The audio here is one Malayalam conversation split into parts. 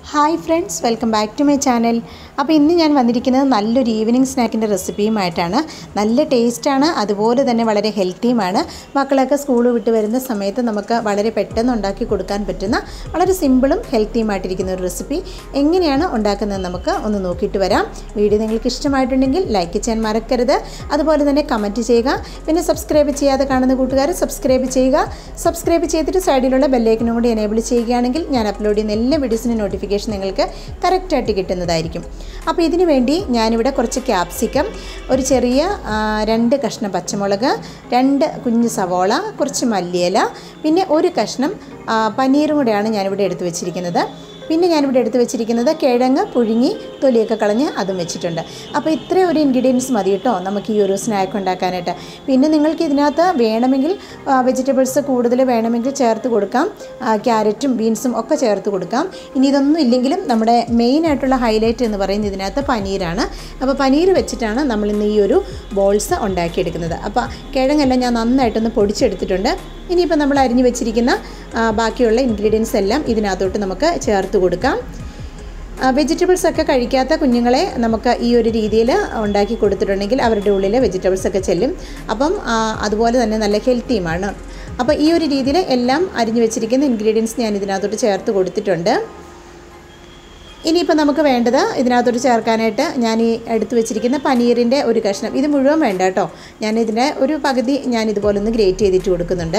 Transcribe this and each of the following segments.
hi friends welcome back to my channel അപ്പോൾ ഇന്ന് ഞാൻ വന്നിരിക്കുന്നത് നല്ലൊരു ഈവനിങ് സ്നാക്കിൻ്റെ റെസിപ്പിയുമായിട്ടാണ് നല്ല ടേസ്റ്റാണ് അതുപോലെ തന്നെ വളരെ ഹെൽത്തിയുമാണ് മക്കളൊക്കെ സ്കൂൾ വിട്ട് വരുന്ന സമയത്ത് നമുക്ക് വളരെ പെട്ടെന്ന് ഉണ്ടാക്കി കൊടുക്കാൻ പറ്റുന്ന വളരെ സിമ്പിളും ഹെൽത്തിയുമായിട്ടിരിക്കുന്ന ഒരു റെസിപ്പി എങ്ങനെയാണ് ഉണ്ടാക്കുന്നത് നമുക്ക് ഒന്ന് നോക്കിയിട്ട് വരാം വീഡിയോ നിങ്ങൾക്ക് ഇഷ്ടമായിട്ടുണ്ടെങ്കിൽ ലൈക്ക് ചെയ്യാൻ മറക്കരുത് അതുപോലെ തന്നെ കമൻറ്റ് ചെയ്യുക പിന്നെ സബ്സ്ക്രൈബ് ചെയ്യാതെ കാണുന്ന കൂട്ടുകാർ സബ്സ്ക്രൈബ് ചെയ്യുക സബ്സ്ക്രൈബ് ചെയ്തിട്ട് സൈഡിലുള്ള ബെല്ലൈക്കനും കൂടി എനേബിൾ ചെയ്യുകയാണെങ്കിൽ ഞാൻ അപ്ലോഡ് ചെയ്യുന്ന എല്ലാ വീഡിയോസിൻ്റെ നോട്ടിഫിക്കേഷൻ നിങ്ങൾക്ക് കറക്റ്റായിട്ട് കിട്ടുന്നതായിരിക്കും അപ്പോൾ ഇതിനു വേണ്ടി ഞാനിവിടെ കുറച്ച് ക്യാപ്സിക്കം ഒരു ചെറിയ ആ, രണ്ട് കഷ്ണം പച്ചമുളക് രണ്ട് കുഞ്ഞ് സവോള കുറച്ച് മല്ലിയില പിന്നെ ഒരു കഷ്ണം ആ, പനീറും കൂടെയാണ് ഞാനിവിടെ എടുത്തു വെച്ചിരിക്കുന്നത് പിന്നെ ഞാനിവിടെ എടുത്ത് വെച്ചിരിക്കുന്നത് കിഴങ്ങ് പുഴുങ്ങി തൊലിയൊക്കെ കളഞ്ഞ് അതും വെച്ചിട്ടുണ്ട് അപ്പോൾ ഇത്രയും ഒരു ഇൻഗ്രീഡിയൻസ് മതി കേട്ടോ നമുക്ക് ഈ ഒരു സ്നാക്ക് ഉണ്ടാക്കാനായിട്ട് പിന്നെ നിങ്ങൾക്ക് ഇതിനകത്ത് വേണമെങ്കിൽ വെജിറ്റബിൾസ് കൂടുതൽ വേണമെങ്കിൽ ചേർത്ത് കൊടുക്കാം ആ, ക്യാരറ്റും ബീൻസും ഒക്കെ ചേർത്ത് കൊടുക്കാം ഇനി ഇതൊന്നും ഇല്ലെങ്കിലും നമ്മുടെ മെയിൻ ആയിട്ടുള്ള ഹൈലൈറ്റ് എന്ന് പറയുന്നത് ഇതിനകത്ത് പനീരാണ് അപ്പോൾ പനീർ വെച്ചിട്ടാണ് നമ്മൾ ഇന്ന് ഈ ഒരു ബോൾസ് ഉണ്ടാക്കിയെടുക്കുന്നത് അപ്പോൾ കിഴങ്ങെല്ലാം ഞാൻ നന്നായിട്ടൊന്ന് പൊടിച്ചെടുത്തിട്ടുണ്ട് ഇനിയിപ്പോൾ നമ്മൾ അരിഞ്ഞു വെച്ചിരിക്കുന്ന ആ, ബാക്കിയുള്ള ഇൻഗ്രീഡിയൻസ് എല്ലാം ഇതിനകത്തോട്ട് നമുക്ക് ചേർത്ത് കൊടുക്കാം വെജിറ്റബിൾസ് ഒക്കെ കഴിക്കാത്ത കുഞ്ഞുങ്ങളെ നമുക്ക് ഈ ഒരു രീതിയിൽ ഉണ്ടാക്കി കൊടുത്തിട്ടുണ്ടെങ്കിൽ അവരുടെ ഉള്ളിൽ വെജിറ്റബിൾസ് ഒക്കെ ചെല്ലും അപ്പം ആ, അതുപോലെ തന്നെ നല്ല ഹെൽത്തിയുമാണ് അപ്പോൾ ഈ ഒരു രീതിയിൽ എല്ലാം അരിഞ്ഞു വെച്ചിരിക്കുന്ന ഇൻഗ്രീഡിയൻസ് ഞാൻ ഇതിനകത്തോട്ട് ചേർത്ത് കൊടുത്തിട്ടുണ്ട് ഇനിയിപ്പോൾ നമുക്ക് വേണ്ടത് ഇതിനകത്തോട്ട് ചേർക്കാനായിട്ട് ഞാൻ ഈ എടുത്തു വെച്ചിരിക്കുന്ന പനീറിൻ്റെ ഒരു കഷ്ണം ഇത് മുഴുവൻ വേണ്ട കേട്ടോ ഞാൻ ഇതിൻ്റെ ഒരു പകുതി ഞാൻ ഇതുപോലെ ഒന്ന് ഗ്രേറ്റ് ചെയ്തിട്ട് കൊടുക്കുന്നുണ്ട്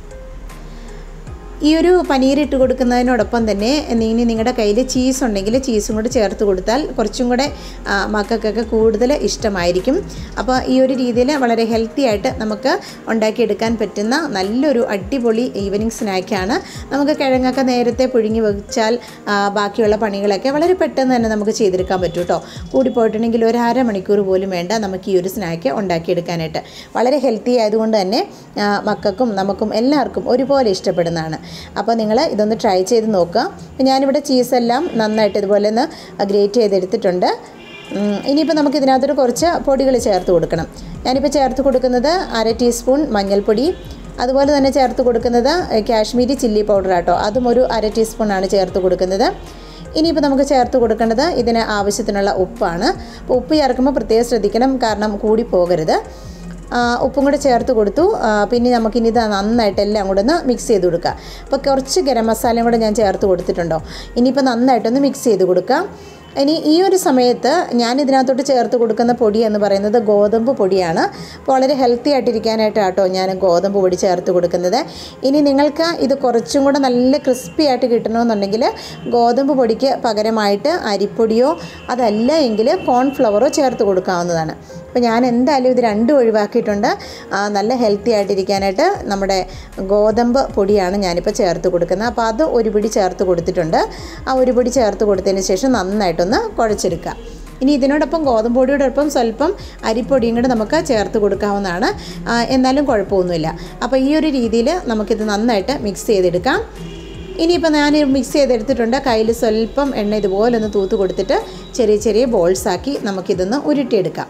ഈ ഒരു പനീർ ഇട്ട് കൊടുക്കുന്നതിനോടൊപ്പം തന്നെ ഇനി നിങ്ങളുടെ കയ്യിൽ ചീസ് ഉണ്ടെങ്കിൽ ചീസും കൂടെ ചേർത്ത് കൊടുത്താൽ കുറച്ചും കൂടെ ആ, മക്കൾക്കൊക്കെ കൂടുതൽ ഇഷ്ടമായിരിക്കും അപ്പോൾ ഈ ഒരു രീതിയിൽ വളരെ ഹെൽത്തി ആയിട്ട് നമുക്ക് ഉണ്ടാക്കിയെടുക്കാൻ പറ്റുന്ന നല്ലൊരു അടിപൊളി ഈവനിങ് സ്നാക്കാണ് നമുക്ക് കിഴങ്ങൊക്കെ നേരത്തെ പുഴുങ്ങി വെച്ചാൽ ആ, ബാക്കിയുള്ള പണികളൊക്കെ വളരെ പെട്ടെന്ന് തന്നെ നമുക്ക് ചെയ്തെടുക്കാൻ പറ്റും കേട്ടോ കൂടിപ്പോയിട്ടുണ്ടെങ്കിൽ ഒരു അരമണിക്കൂർ പോലും വേണ്ട നമുക്ക് ഈ ഒരു സ്നാക്ക് ഉണ്ടാക്കിയെടുക്കാനായിട്ട് വളരെ ഹെൽത്തി ആയതുകൊണ്ട് തന്നെ ആ, മക്കൾക്കും നമുക്കും എല്ലാവർക്കും ഒരുപോലെ ഇഷ്ടപ്പെടുന്നതാണ് അപ്പോൾ നിങ്ങൾ ഇതൊന്ന് ട്രൈ ചെയ്ത് നോക്കുക അപ്പോൾ ഞാനിവിടെ ചീസെല്ലാം നന്നായിട്ട് ഇതുപോലെ ഒന്ന് ഗ്രേറ്റ് ചെയ്തെടുത്തിട്ടുണ്ട് ഉം, ഇനിയിപ്പോൾ നമുക്ക് ഇതിനകത്തൊരു കുറച്ച് പൊടികൾ ചേർത്ത് കൊടുക്കണം ഞാനിപ്പോൾ ചേർത്ത് കൊടുക്കുന്നത് അര ടീസ്പൂൺ മഞ്ഞൾപ്പൊടി അതുപോലെ തന്നെ ചേർത്ത് കൊടുക്കുന്നത് കാശ്മീരി ചില്ലി പൗഡർ ആട്ടോ അതും ഒരു അര ടീസ്പൂണാണ് ചേർത്ത് കൊടുക്കുന്നത് ഇനിയിപ്പോൾ നമുക്ക് ചേർത്ത് കൊടുക്കേണ്ടത് ഇതിന് ആവശ്യത്തിനുള്ള ഉപ്പാണ് അപ്പോൾ ഉപ്പ് ചേർക്കുമ്പോൾ പ്രത്യേകം ശ്രദ്ധിക്കണം കാരണം കൂടി പോകരുത് ആ, ഉപ്പും കൂടെ ചേർത്ത് കൊടുത്തു ആ, പിന്നെ നമുക്കിനി ഇത് നന്നായിട്ട് എല്ലാം കൂടെ ഒന്ന് മിക്സ് ചെയ്ത് കൊടുക്കുക അപ്പോൾ കുറച്ച് ഗരം മസാലയും കൂടെ ഞാൻ ചേർത്ത് കൊടുത്തിട്ടുണ്ടോ ഇനിയിപ്പോൾ നന്നായിട്ടൊന്ന് മിക്സ് ചെയ്ത് കൊടുക്കാം ഇനി ഈ ഒരു സമയത്ത് ഞാൻ ഇതിനകത്തോട്ട് ചേർത്ത് കൊടുക്കുന്ന പൊടി എന്ന് പറയുന്നത് ഗോതമ്പ് പൊടിയാണ് അപ്പോൾ വളരെ ഹെൽത്തി ആയിട്ടിരിക്കാനായിട്ടാട്ടോ ഞാൻ ഗോതമ്പ് പൊടി ചേർത്ത് കൊടുക്കുന്നത് ഇനി നിങ്ങൾക്ക് ഇത് കുറച്ചും കൂടെ നല്ല ക്രിസ്പി ആയിട്ട് കിട്ടണമെന്നുണ്ടെങ്കിൽ ഗോതമ്പ് പൊടിക്ക് പകരമായിട്ട് അരിപ്പൊടിയോ അതല്ല എങ്കിൽ കോൺഫ്ലവറോ ചേർത്ത് കൊടുക്കാവുന്നതാണ് അപ്പോൾ ഞാൻ എന്തായാലും ഇത് രണ്ടും ഒഴിവാക്കിയിട്ടുണ്ട് ആ, നല്ല ഹെൽത്തി ആയിട്ടിരിക്കാനായിട്ട് നമ്മുടെ ഗോതമ്പ് പൊടിയാണ് ഞാനിപ്പോൾ ചേർത്ത് കൊടുക്കുന്നത് അപ്പോൾ അത് ഒരു പിടി ചേർത്ത് കൊടുത്തിട്ടുണ്ട് ആ ഒരു പിടി ചേർത്ത് കൊടുത്തതിന് ശേഷം നന്നായിട്ടൊന്ന് കുഴച്ചെടുക്കുക ഇനി ഇതിനോടൊപ്പം ഗോതമ്പ് പൊടിയോടൊപ്പം സ്വല്പം അരിപ്പൊടിയും കൂടെ നമുക്ക് ചേർത്ത് കൊടുക്കാവുന്നതാണ് ആ, എന്നാലും കുഴപ്പമൊന്നുമില്ല അപ്പോൾ ഈ ഒരു രീതിയിൽ നമുക്കിത് നന്നായിട്ട് മിക്സ് ചെയ്തെടുക്കാം ഇനിയിപ്പോൾ ഞാൻ മിക്സ് ചെയ്തെടുത്തിട്ടുണ്ട് കയ്യിൽ സ്വല്പം എണ്ണ ഇതുപോലെ ഒന്ന് തൂത്ത് കൊടുത്തിട്ട് ചെറിയ ചെറിയ ബോൾസാക്കി നമുക്കിതൊന്ന് ഉരുട്ടിയെടുക്കാം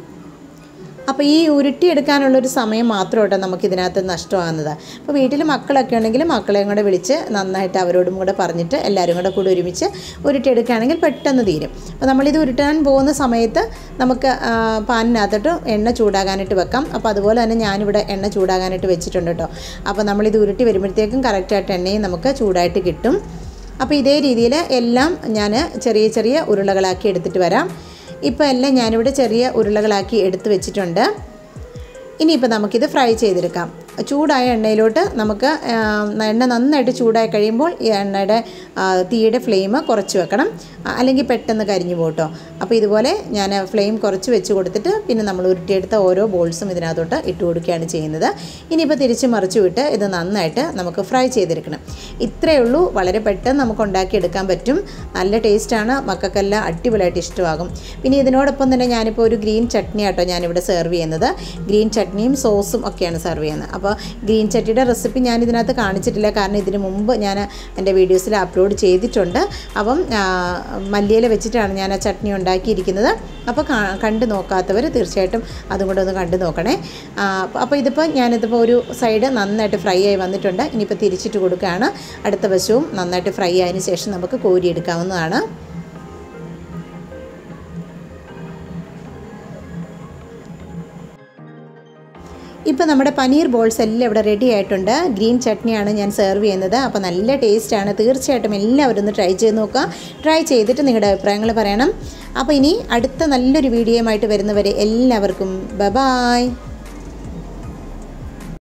അപ്പോൾ ഈ ഉരുട്ടിയെടുക്കാനുള്ളൊരു സമയം മാത്രം കേട്ടോ നമുക്കിതിനകത്ത് നഷ്ടമാകുന്നത് അപ്പോൾ വീട്ടിൽ മക്കളൊക്കെ ഉണ്ടെങ്കിൽ മക്കളെയും കൂടെ വിളിച്ച് നന്നായിട്ട് അവരോടും കൂടെ പറഞ്ഞിട്ട് എല്ലാവരും കൂടെ കൂടി ഒരുമിച്ച് ഉരുട്ടിയെടുക്കുകയാണെങ്കിൽ പെട്ടെന്ന് തീരും അപ്പോൾ നമ്മളിത് ഉരുട്ടാൻ പോകുന്ന സമയത്ത് നമുക്ക് ആ, പാനിനകത്തോട്ട് എണ്ണ ചൂടാകാനായിട്ട് വെക്കാം അപ്പോൾ അതുപോലെ തന്നെ ഞാനിവിടെ എണ്ണ ചൂടാകാനായിട്ട് വെച്ചിട്ടുണ്ട് കേട്ടോ അപ്പോൾ നമ്മളിത് ഉരുട്ടി വരുമ്പോഴത്തേക്കും കറക്റ്റായിട്ട് എണ്ണയും നമുക്ക് ചൂടായിട്ട് കിട്ടും അപ്പോൾ ഇതേ രീതിയിൽ എല്ലാം ഞാൻ ചെറിയ ചെറിയ ഉരുളകളാക്കി എടുത്തിട്ട് വരാം ഇപ്പോൾ എല്ലാം ഞാനിവിടെ ചെറിയ ഉരുളകളാക്കി എടുത്ത് വെച്ചിട്ടുണ്ട് ഇനിയിപ്പോൾ നമുക്കിത് ഫ്രൈ ചെയ്തെടുക്കാം ചൂടായ എണ്ണയിലോട്ട് നമുക്ക് ആ, എണ്ണ നന്നായിട്ട് ചൂടായി കഴിയുമ്പോൾ ഈ എണ്ണയുടെ ആ, തീയുടെ ഫ്ലെയിം കുറച്ച് വെക്കണം ആ, അല്ലെങ്കിൽ പെട്ടെന്ന് കരിഞ്ഞു പോട്ടോ അപ്പോൾ ഇതുപോലെ ഞാൻ ഫ്ലെയിം കുറച്ച് വെച്ച് കൊടുത്തിട്ട് പിന്നെ നമ്മൾ ഉരുട്ടിയെടുത്ത ഓരോ ബോൾസും ഇതിനകത്തോട്ട് ഇട്ട് കൊടുക്കുകയാണ് ചെയ്യുന്നത് ഇനിയിപ്പോൾ തിരിച്ച് മറിച്ച് വിട്ട് ഇത് നന്നായിട്ട് നമുക്ക് ഫ്രൈ ചെയ്തെടുക്കണം ഇത്രയേ ഉള്ളൂ വളരെ പെട്ടെന്ന് നമുക്ക് ഉണ്ടാക്കിയെടുക്കാൻ പറ്റും നല്ല ടേസ്റ്റാണ് മക്കൾക്കെല്ലാം അടിപൊളിയായിട്ട് ഇഷ്ടമാകും പിന്നെ ഇതിനോടൊപ്പം തന്നെ ഞാനിപ്പോൾ ഒരു ഗ്രീൻ ചട്നി ആട്ടോ ഞാനിവിടെ സെർവ് ചെയ്യുന്നത് ഗ്രീൻ ചട്നിയും സോസും ഒക്കെയാണ് സെർവ് ചെയ്യുന്നത് അപ്പോൾ ഗ്രീൻ ചട്ടിയുടെ റെസിപ്പി ഞാൻ ഇതിനകത്ത് കാണിച്ചിട്ടില്ല കാരണം ഇതിന് മുമ്പ് ഞാൻ എൻ്റെ വീഡിയോസിൽ അപ്ലോഡ് ചെയ്തിട്ടുണ്ട് അപ്പം ആ, മല്ലിയില വെച്ചിട്ടാണ് ഞാൻ ആ ചട്നി ഉണ്ടാക്കിയിരിക്കുന്നത് അപ്പോൾ കാ- കണ്ടു നോക്കാത്തവർ തീർച്ചയായിട്ടും അതും കൂടെ ഒന്ന് കണ്ടു നോക്കണേ ആ, അപ്പോൾ ഇതിപ്പോൾ ഞാനിതിപ്പോൾ ഒരു സൈഡ് നന്നായിട്ട് ഫ്രൈ ആയി വന്നിട്ടുണ്ട് ഇനിയിപ്പോൾ തിരിച്ചിട്ട് കൊടുക്കുകയാണ് അടുത്ത വശവും നന്നായിട്ട് ഫ്രൈ ആയതിനു ശേഷം നമുക്ക് കോരിയെടുക്കാവുന്നതാണ് ഇപ്പോൾ നമ്മുടെ പനീർ ബോൾസ് എല്ലാം ഇവിടെ റെഡി ആയിട്ടുണ്ട് ഗ്രീൻ ചട്നിയാണ് ഞാൻ സെർവ് ചെയ്യുന്നത് അപ്പോൾ നല്ല ടേസ്റ്റാണ് തീർച്ചയായിട്ടും എല്ലാവരും ഒന്ന് ട്രൈ ചെയ്ത് നോക്കുക ട്രൈ ചെയ്തിട്ട് നിങ്ങളുടെ അഭിപ്രായങ്ങൾ പറയണം അപ്പോൾ ഇനി അടുത്ത നല്ലൊരു വീഡിയോയുമായിട്ട് വരുന്നവരെ എല്ലാവർക്കും ബ ബായ്